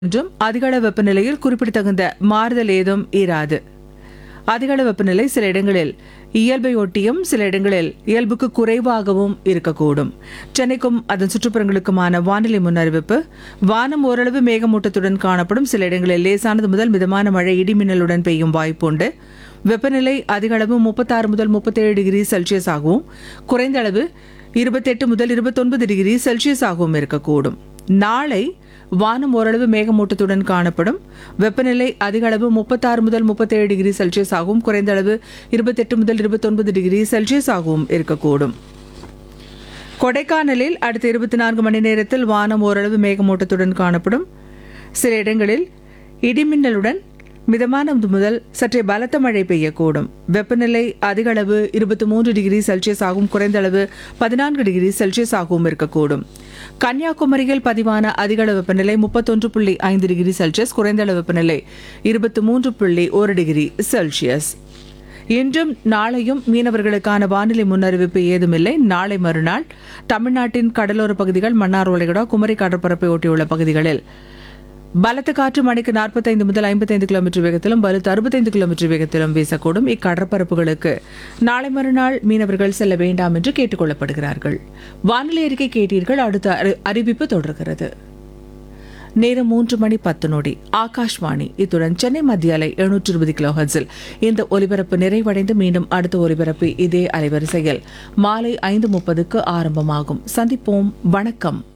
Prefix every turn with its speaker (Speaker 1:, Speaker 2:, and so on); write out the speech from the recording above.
Speaker 1: என்றும் அதிகள வெப்பநிலையில் குறிப்பிடத்தகுந்த மாறுதல் ஏதும் இராது அதிகள வெப்பநிலை சில இடங்களில் இயல்பை ஒட்டியும் சில இடங்களில் இயல்புக்கு குறைவாகவும் இருக்கக்கூடும் சென்னைக்கும் அதன் சுற்றுப்புறங்களுக்குமான வானிலை முன்னறிவிப்பு வானம் ஓரளவு மேகமூட்டத்துடன் காணப்படும் சில இடங்களில் லேசானது முதல் மிதமான மழை இடிமின்னலுடன் பெய்யும் வாய்ப்புண்டு வெப்பநிலை அதிக அளவு முப்பத்தாறு முதல் முப்பத்தேழு டிகிரி செல்சியஸ் ஆகவும் குறைந்த அளவு இருபத்தெட்டு முதல் இருபத்தொன்பது டிகிரி செல்சியஸ் ஆகவும் இருக்கக்கூடும் நாளை வானம் ஓரளவு மேகமூட்டத்துடன் காணப்படும் வெப்பநிலை அதிக அளவு முப்பத்தாறு முதல் முப்பத்தேழு டிகிரி செல்சியஸ் ஆகவும் குறைந்த அளவு இருபத்தெட்டு முதல் இருபத்தொன்பது டிகிரி செல்சியஸ் ஆகவும் இருக்கக்கூடும் கொடைக்கானலில் அடுத்த இருபத்தி நான்கு மணி நேரத்தில் வானம் ஓரளவு மேகமூட்டத்துடன் காணப்படும் சில இடங்களில் இடிமின்னலுடன் மிதமான முதல் சற்றே பலத்த மழை பெய்யக்கூடும் வெப்பநிலை அதிக அளவு இருபத்தி மூன்று டிகிரி செல்சியஸ் ஆகும் குறைந்த அளவு பதினான்கு டிகிரி செல்சியஸ் ஆகவும் இருக்கக்கூடும் கன்னியாகுமரியில் பதிவான அதிக அளவு வெப்பநிலை முப்பத்தொன்று புள்ளி ஐந்து டிகிரி செல்சியஸ் குறைந்த அளவு வெப்பநிலை இருபத்தி மூன்று புள்ளி ஒரு டிகிரி செல்சியஸ் இன்றும் நாளையும் மீனவர்களுக்கான வானிலை முன்னறிவிப்பு ஏதுமில்லை நாளை மறுநாள் தமிழ்நாட்டின் கடலோர பகுதிகள் மன்னார் வளைகுடா குமரி கடற்பரப்பை ஒட்டியுள்ள பகுதிகளில் பலத்த காற்று மணிக்கு நாற்பத்தைந்து முதல் ஐம்பத்தைந்து கிலோமீட்டர் வேகத்திலும் பலத்த அறுபத்தைந்து கிலோமீட்டர் வேகத்திலும் வீசக்கூடும் இக்கடற்பரப்புகளுக்கு நாளை மறுநாள் மீனவர்கள் செல்ல வேண்டாம் என்று கேட்டுக் கொள்ளப்படுகிறார்கள் வானிலை அறிக்கை கேட்டீர்கள் அடுத்த அறி- அறிவிப்பு தொடர்கிறது நேரம் மூன்று மணி பத்து நொடி ஆகாஷ்வாணி இத்துடன் சென்னை மத்திய அலை எழுநூற்று இருபது கிலோ ஹர்ட்ஸில் இந்த ஒலிபரப்பு நிறைவடைந்து மீண்டும் அடுத்த ஒலிபரப்பு இதே அலைவரிசையில் மாலை ஐந்து முப்பதுக்கு ஆரம்பமாகும் சந்திப்போம் வணக்கம்